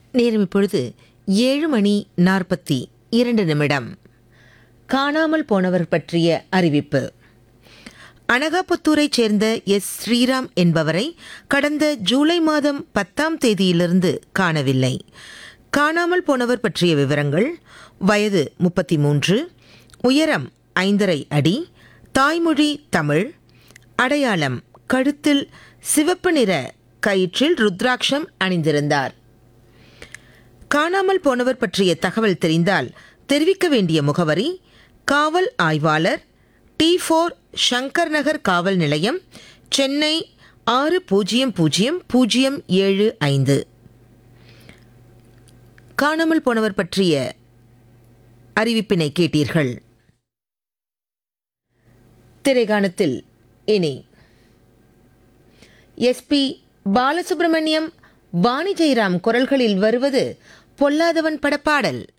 நேரம் இப்பொழுது ஏழு மணி நாற்பத்தி இரண்டு நிமிடம் காணாமல் போனவர் பற்றிய அறிவிப்பு அனகாபுத்தூரைச் சேர்ந்த எஸ் ஸ்ரீராம் என்பவரை கடந்த ஜூலை மாதம் பத்தாம் தேதியிலிருந்து காணவில்லை காணாமல் போனவர் பற்றிய விவரங்கள் வயது முப்பத்தி மூன்று உயரம் ஐந்தரை அடி தாய்மொழி தமிழ் அடையாளம் கழுத்தில் சிவப்பு நிற கயிற்றில் ருத்ராட்சம் அணிந்திருந்தார் காணாமல் போனவர் பற்றிய தகவல் தெரிந்தால் தெரிவிக்க வேண்டிய முகவரி காவல் ஆய்வாளர் டி ஃபோர் சங்கர் நகர் காவல் நிலையம் சென்னை ஆறு பூஜ்ஜியம் பூஜ்ஜியம் பூஜ்ஜியம் ஏழு ஐந்து காணாமல் போனவர் பற்றிய அறிவிப்பினை கேட்டீர்கள் திரைகாணத்தில் இனி எஸ்பி பாலசுப்ரமணியம் வாணி ஜெயராம் குரல்களில் வருவது பொல்லாதவன் படப்பாடல்